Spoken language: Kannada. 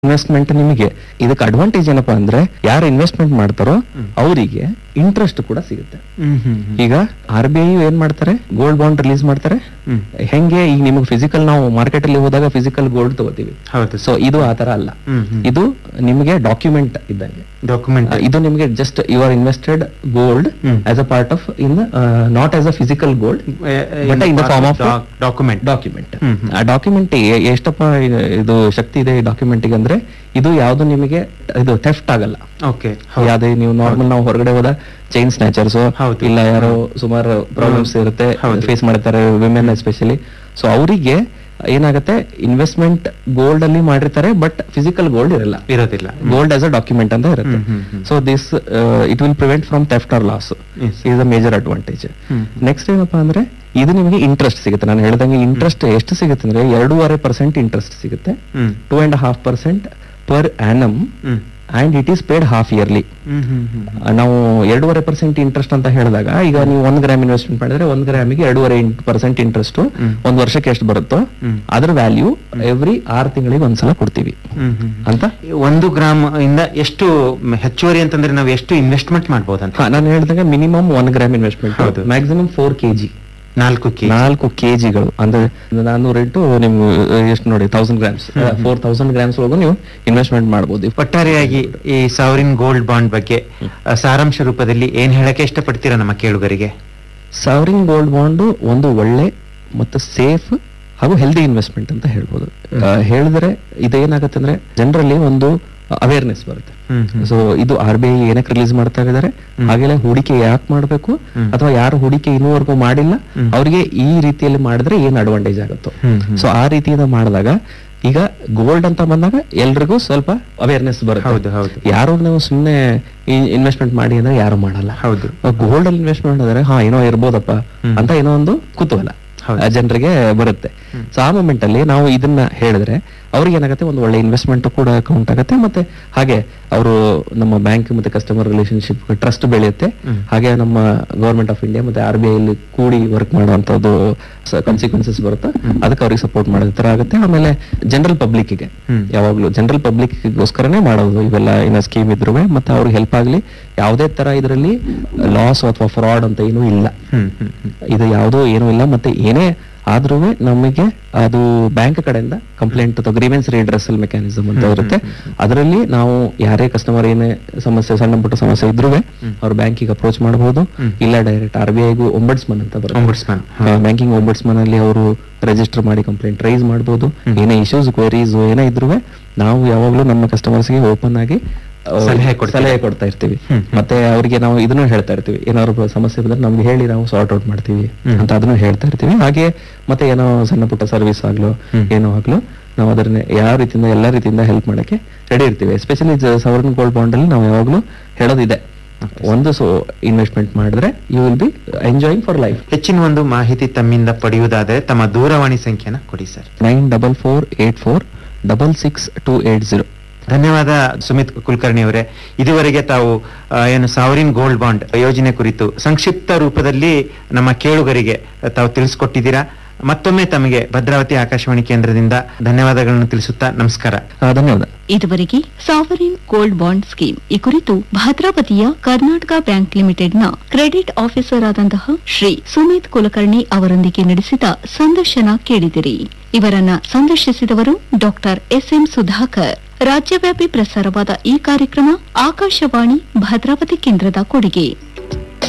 ಇನ್ವೆಸ್ಟ್ಮೆಂಟ್ ನಿಮಗೆ ಇದಕ್ಕೆ ಅಡ್ವಾಂಟೇಜ್ ಏನಪ್ಪಾ ಅಂದ್ರೆ ಯಾರು ಇನ್ವೆಸ್ಟ್ಮೆಂಟ್ ಮಾಡ್ತಾರೋ ಅವರಿಗೆ ಇಂಟ್ರೆಸ್ಟ್ ಕೂಡ ಸಿಗುತ್ತೆ ಹ್ಮ್ ಹ್ಮ್ ಹ್ಮ್. ಈಗ ಆರ್ ಬಿ ಐ ಏನ್ ಮಾಡ್ತಾರೆ ಗೋಲ್ಡ್ ಬಾಂಡ್ ರಿಲೀಸ್ ಮಾಡ್ತಾರೆ ಹ್ಮ್. ಹೆಂಗೆ ಈಗ ನಿಮಗೆ ಫಿಸಿಕಲ್ ನಾವು ಮಾರ್ಕೆಟ್ ಅಲ್ಲಿ ಹೋದಾಗ ಫಿಸಿಕಲ್ ಗೋಲ್ಡ್ ತಗೋತೀವಿ ಹೌದು ಸೊ ಇದು ಆ ತರ ಅಲ್ಲ ಹ್ಮ್ ಹ್ಮ್. ಇದು ನಿಮಗೆ ಡಾಕ್ಯುಮೆಂಟ್ ಇದ್ದಂಗೆ ಡಾಕ್ಯುಮೆಂಟ್ ಆ, ಇದು ನಿಮಗೆ just you are invested gold hmm. As a part of in not as a physical gold but in the form of document document hmm, hmm. ಆ ಡಾಕ್ಯುಮೆಂಟ್ ಎಷ್ಟಪ್ಪ ಇದು- ಇದು ಶಕ್ತಿ ಇದೆ ಈ ಡಾಕ್ಯುಮೆಂಟ್ ಅಂದ್ರೆ ಇದು ಯಾವ್ದು ನಿಮಗೆ ಇದು ಥೆಫ್ಟ್ ಆಗಲ್ಲ ಓಕೆ ಯಾವ್ದೇ ನೀವು ನಾರ್ಮಲ್ ನಾವು ಹೊರಗಡೆ ಹೋದ ಚೈನ್ ಸ್ನ್ಯಾಚರ್ಸ್ ಹೌದು. ಇಲ್ಲ ಯಾರೋ ಸುಮಾರು ಪ್ರಾಬ್ಲಮ್ಸ್ ಇರುತ್ತೆ ಹೌದು. ಫೇಸ್ ಮಾಡ್ತಾರೆ ವಿಮೆನ್ ಎಸ್ಪೆಷಲಿ ಸೊ ಅವರಿಗೆ ಏನಾಗುತ್ತೆ ಇನ್ವೆಸ್ಟ್ಮೆಂಟ್ ಗೋಲ್ಡ್ ಅಲ್ಲಿ ಮಾಡಿರ್ತಾರೆ ಬಟ್ ಫಿಸಿಕಲ್ ಗೋಲ್ಡ್ ಇರಲ್ಲ ಇರೋದಿಲ್ಲ ಗೋಲ್ಡ್ ಆಸ್ ಅ ಡಾಕ್ಯುಮೆಂಟ್ ಅಂತ ಇರುತ್ತೆ hmm, hmm, hmm. So this it will prevent from theft or loss Yes. Is a major advantage hmm. Next ಏನಪ್ಪಾ ಅಂದ್ರೆ ಇದು ನಿಮಗೆ ಇಂಟ್ರೆಸ್ಟ್ ಸಿಗುತ್ತೆ ನಾನು ಹೇಳ್ದಂಗೆ ಇಂಟ್ರೆಸ್ಟ್ ಎಷ್ಟು ಸಿಗುತ್ತೆ ಅಂದ್ರೆ ಎರಡೂವರೆ ಪರ್ಸೆಂಟ್ ಇಂಟ್ರೆಸ್ಟ್ ಸಿಗುತ್ತೆ hmm two and half percent per annum hmm and it is paid half yearly hmm hmm hmm ನಾವು ಎರಡೂವರೆ ಪರ್ಸೆಂಟ್ ಇಂಟ್ರೆಸ್ಟ್ ಅಂತ ಹೇಳಿದಾಗ ಈಗ ನೀವು ಒಂದ್ ಗ್ರಾಮ್ ಇನ್ವೆಸ್ಟ್ಮೆಂಟ್ ಮಾಡಿದ್ರೆ ಒಂದ್ ಗ್ರಾಮಿಗೆ ಎರಡೂವರೆ ಪರ್ಸೆಂಟ್ ಇಂಟ್ರೆಸ್ಟ್ ಹ್ಮ್. ಒಂದ್ ವರ್ಷಕ್ಕೆ ಎಷ್ಟು ಬರುತ್ತೋ ಹ್ಮ್. ಅದ್ರ ವ್ಯಾಲ್ಯೂ ಎವ್ರಿ ಆರ್ ತಿಂಗಳಿಗೆ ಒಂದ್ಸಲ ಕೊಡ್ತೀವಿ ಹ್ಮ್ ಹ್ಮ್ ಅಂತ ಒಂದು ಗ್ರಾಮ್ ಇಂದ ಎಷ್ಟು ಮ್, ಹೆಚ್ಚುವರಿ ಅಂತಂದ್ರೆ ನಾವು ಎಷ್ಟು ಇನ್ವೆಸ್ಟ್ಮೆಂಟ್ ಮಾಡ್ಬೋದಂತ ಹಾ ನಾನು ಹೇಳಿದಾಗ ಮಿನಿಮಮ್ ಒನ್ ಗ್ರಾಮ್ ಇನ್ವೆಸ್ಟ್ಮೆಂಟ್ ಹೌದು. ಮ್ಯಾಕ್ಸಿಮಮ್ ಫೋರ್ ಕೆಜಿ ನಾಲ್ಕು ಕೆ ನಾಲ್ಕು ಕೆಜಿಗಳು ಅಂದ್ರೆ ನಾನ್ನೂರ ಇಂಟು ನಿಮ್ಗೆ ಎಷ್ಟು ನೋಡಿ thousand grams four thousand grams ಒಳಗೂ ನೀವು ಇನ್ವೆಸ್ಟ್ಮೆಂಟ್ ಮಾಡ್ಬೋದು ಒಟ್ಟಾರೆಯಾಗಿ ಈ ಸಾವರಿನ್ ಗೋಲ್ಡ್ ಬಾಂಡ್ ಬಗ್ಗೆ ಆ, ಸಾರಾಂಶ ರೂಪದಲ್ಲಿ ಏನ್ ಹೇಳಕ್ಕೆ ಇಷ್ಟಪಡ್ತೀರಾ ನಮ್ಮ ಕೇಳುಗರಿಗೆ ಸಾವರಿಂಗ್ ಗೋಲ್ಡ್ ಬಾಂಡ್ ಒಂದು ಒಳ್ಳೆ ಮತ್ತು ಸೇಫ್ ಹಾಗೂ ಹೆಲ್ದಿ ಇನ್ವೆಸ್ಟ್ಮೆಂಟ್ ಅಂತ ಹೇಳ್ಬೋದು ಆ, ಹೇಳಿದ್ರೆ ಇದೇನಾಗುತ್ತೆ ಅಂದ್ರೆ ಜನರಲ್ಲಿ ಒಂದು ಅವೇರ್ನೆಸ್ ಬರುತ್ತೆ ಹ್ಮ್, ಹ್ಮ್. ಸೊ ಇದು ಆರ್ ಬಿ ಐ ಏನಕ್ಕೆ ರಿಲೀಸ್ ಮಾಡ್ತಾ ಇದ್ದಾರೆ ಹಾಗೆಲ್ಲ ಹೂಡಿಕೆ ಯಾಕೆ ಮಾಡಬೇಕು ಹ್ಮ್. ಅಥವಾ ಯಾರು ಹೂಡಿಕೆ ಇನ್ನೂವರೆಗೂ ಮಾಡಿಲ್ಲ ಹ್ಮ್. ಅವರಿಗೆ ಈ ರೀತಿಯಲ್ಲಿ ಮಾಡಿದ್ರೆ ಏನ್ ಅಡ್ವಾಂಟೇಜ್ ಆಗುತ್ತೋ ಹ್ಮ್, ಹ್ಮ್. ಸೊ ಆ ರೀತಿಯಿಂದ ಮಾಡಿದಾಗ ಈಗ ಗೋಲ್ಡ್ ಅಂತ ಬಂದಾಗ ಎಲ್ರಿಗೂ ಸ್ವಲ್ಪ ಅವೇರ್ನೆಸ್ ಬರುತ್ತೆ ಹೌದು, ಹೌದು. ಯಾರು ನೀವು ಸುಮ್ಮನೆ ಇನ್ವೆಸ್ಟ್ಮೆಂಟ್ ಮಾಡಿ ಅಂದ್ರೆ ಯಾರು ಮಾಡಲ್ಲ ಹೌದು ಗೋಲ್ಡ್ ಅಲ್ಲಿ ಇನ್ವೆಸ್ಟ್ಮೆಂಟ್ ಮಾಡಿದ್ರೆ ಹಾ ಏನೋ ಇರ್ಬೋದಪ್ಪ ಹ್ಮ್. ಅಂತ ಏನೋ ಒಂದು ಕುತೂಹಲ ಹೌದು. ಆ ಜನರಿಗೆ ಬರುತ್ತೆ ಹ್ಮ್. ಸೊ ಆ ಮೂಮೆಂಟ್ ಅಲ್ಲಿ ನಾವು ಇದನ್ನ ಹೇಳಿದ್ರೆ ಅವ್ರಿಗೆ ಏನಾಗುತ್ತೆ ಒಂದು ಒಳ್ಳೆ ಇನ್ವೆಸ್ಟ್ಮೆಂಟ್ ಕೂಡ ಕೌಂಟ್ ಆಗುತ್ತೆ ಮತ್ತೆ ಹಾಗೆ ಅವರು ನಮ್ಮ ಬ್ಯಾಂಕ್ ಮತ್ತೆ ಕಸ್ಟಮರ್ ರಿಲೇಶನ್ಶಿಪ್ ಟ್ರಸ್ಟ್ ಬೆಳೆಯುತ್ತೆ ಹ್ಮ್. ಹಾಗೆ ನಮ್ಮ ಗವರ್ಮೆಂಟ್ ಆಫ್ ಇಂಡಿಯಾ ಮತ್ತೆ ಆರ್ ಬಿ ಐ ಅಲ್ಲಿ ಕೂಡಿ ವರ್ಕ್ ಮಾಡುವಂತದ್ದು ಕಾನ್ಸಿಕ್ವೆನ್ಸಸ್ ಬರುತ್ತೆ ಅದಕ್ಕೆ ಅವ್ರಿಗೆ ಸಪೋರ್ಟ್ ಮಾಡೋ ತರ ಆಗುತ್ತೆ ಆಮೇಲೆ ಜನರಲ್ ಪಬ್ಲಿಕ್ಗೆ ಹ್ಮ್. ಯಾವಾಗ್ಲೂ ಜನರಲ್ ಪಬ್ಲಿಕ್ಗೋಸ್ಕರನೇ ಮಾಡೋದು ಇವೆಲ್ಲ ಇನ್ನ ಸ್ಕೀಮ್ ಇದ್ರು ಮತ್ತೆ ಅವ್ರಿಗೆ ಹೆಲ್ಪ್ ಆಗ್ಲಿ ಯಾವುದೇ ತರ ಇದರಲ್ಲಿ ಲಾಸ್ ಅಥವಾ ಫ್ರಾಡ್ ಅಂತ ಏನೂ ಇಲ್ಲ ಹ್ಮ್ ಹ್ಮ್ ಹ್ಮ್ ಇದು ಯಾವುದೋ ಏನೂ ಇಲ್ಲ ಮತ್ತೆ ಏನೇ ಆದ್ರೂ ನಮಗೆ ಅದು ಬ್ಯಾಂಕ್ ಕಡೆಯಿಂದ ಕಂಪ್ಲೇಂಟ್ ಅಥವಾ ಗ್ರೀವೆನ್ಸ್ ರಿಡ್ರೆಸಲ್ ಮೆಕ್ಯಾನಿಸಮ್ ಅಂತ ಇರುತ್ತೆ ಅದರಲ್ಲಿ ನಾವು ಯಾರೇ ಕಸ್ಟಮರ್ ಏನೇ ಸಮಸ್ಯೆ ಸಣ್ಣ ಪುಟ್ಟ ಸಮಸ್ಯೆ ಇದ್ರೂ ಅವ್ರು ಬ್ಯಾಂಕಿಗೆ ಅಪ್ರೋಚ್ ಮಾಡಬಹುದು ಹ್ಮ್. ಇಲ್ಲ ಡೈರೆಕ್ಟ್ ಆರ್ ಬಿ ಐಗೂ ಒಂಬಡ್ಸ್ಮನ್ ಅಂತ ಬರುತ್ತೆ Ombudsman, ಹಾ. ಬ್ಯಾಂಕಿಂಗ್ ಒಂಬಡ್ಸ್ಮನ್ ಅಲ್ಲಿ ಅವರು ರಿಜಿಸ್ಟರ್ ಮಾಡಿ ಕಂಪ್ಲೇಂಟ್ ರೈಸ್ ಮಾಡಬಹುದು ಹ್ಮ್. ಏನೇ ಇಶ್ಯೂಸ್ ಕ್ವೈರೀಸ್ ಏನೇ ಇದ್ರೂ ನಾವು ಯಾವಾಗ್ಲೂ ನಮ್ಮ ಕಸ್ಟಮರ್ಸ್ಗೆ ಓಪನ್ ಆಗಿ ಆ, ಸಲಹೆ ಕೊಡ್ತೀರಾ? ಸಲಹೆ ಕೊಡ್ತಾ ಇರ್ತೀವಿ ಹ್ಮ್. ಮತ್ತೆ ಅವರಿಗೆ ನಾವು ಇದನ್ನು ಹೇಳ್ತಾ ಇರ್ತೀವಿ ಏನಾದ್ರು ಸಮಸ್ಯೆ ಬಂದ್ರೆ ನಮ್ಗೆ ಹೇಳಿ ನಾವು ಸಾರ್ಟ್ ಔಟ್ ಮಾಡ್ತೀವಿ ಹ್ಮ್. ಅಂತ ಅದನ್ನು ಹೇಳ್ತಾ ಇರ್ತೀವಿ ಹಾಗೆ ಮತ್ತೆ ಏನೋ ಸಣ್ಣ ಪುಟ್ಟ ಸರ್ವಿಸ್ ಆಗ್ಲೋ ಹ್ಮ್. ಏನೋ ಆಗ್ಲೋ ನಾವು ಅದನ್ನ ಯಾವ ರೀತಿಯಿಂದ ಎಲ್ಲ ರೀತಿಯಿಂದ ಹೆಲ್ಪ್ ಮಾಡಕ್ಕೆ ರೆಡಿ ಇರ್ತೀವಿ ಎಸ್ಪೆಷಲಿ ಸವರ್ನ್ ಗೋಲ್ಡ್ ಬಾಂಡ್ ಅಲ್ಲಿ ನಾವು ಯಾವಾಗ್ಲೂ ಹೇಳೋದಿದೆ ಒಂದು ಸೊ ಇನ್ವೆಸ್ಟ್ಮೆಂಟ್ ಮಾಡಿದ್ರೆ you will be enjoying for life ಹೆಚ್ಚಿನ ಒಂದು ಮಾಹಿತಿ ತಮ್ಮಿಂದ ಪಡೆಯುವುದಾದರೆ ತಮ್ಮ ದೂರವಾಣಿ ಸಂಖ್ಯೆನ ಕೊಡಿ sir nine double four eight four double six two eight zero ಧನ್ಯವಾದ ಸುಮಿತ್ ಕುಲಕರ್ಣಿ ಅವರೇ ಇದುವರೆಗೆ ತಾವು ಆ, ಏನು ಸಾವರಿನ್ ಗೋಲ್ಡ್ ಬಾಂಡ್ ಯೋಜನೆ ಕುರಿತು ಸಂಕ್ಷಿಪ್ತ ರೂಪದಲ್ಲಿ ನಮ್ಮ ಕೇಳುಗರಿಗೆ ತಾವು ತಿಳಿಸ್ಕೊಟ್ಟಿದ್ದೀರಾ ಮತ್ತೊಮ್ಮೆ ತಮಗೆ ಭದ್ರಾವತಿ ಆಕಾಶವಾಣಿ ಕೇಂದ್ರದಿಂದ ಧನ್ಯವಾದಗಳನ್ನು ತಿಳಿಸುತ್ತಾ ನಮಸ್ಕಾರ ಧನ್ಯವಾದ ಇದುವರೆಗೆ ಸಾವರಿನ್ ಗೋಲ್ಡ್ ಬಾಂಡ್ ಸ್ಕೀಮ್ ಈ ಕುರಿತು ಭದ್ರಾವತಿಯ ಕರ್ನಾಟಕ ಬ್ಯಾಂಕ್ ಲಿಮಿಟೆಡ್ನ ಕ್ರೆಡಿಟ್ ಆಫೀಸರ್ ಆದಂತಹ ಶ್ರೀ ಸುಮಿತ್ ಕುಲಕರ್ಣಿ ಅವರೊಂದಿಗೆ ನಡೆಸಿದ ಸಂದರ್ಶನ ಕೇಳಿದಿರಿ ಇವರನ್ನ ಸಂದರ್ಶಿಸಿದವರು ಡಾಕ್ಟರ್ ಎಸ್ಎಂ ಸುಧಾಕರ್ ರಾಜ್ಯವ್ಯಾಪಿ ಪ್ರಸಾರವಾದ ಈ ಕಾರ್ಯಕ್ರಮ ಆಕಾಶವಾಣಿ ಭದ್ರಾವತಿ ಕೇಂದ್ರದ ಕೊಡುಗೆ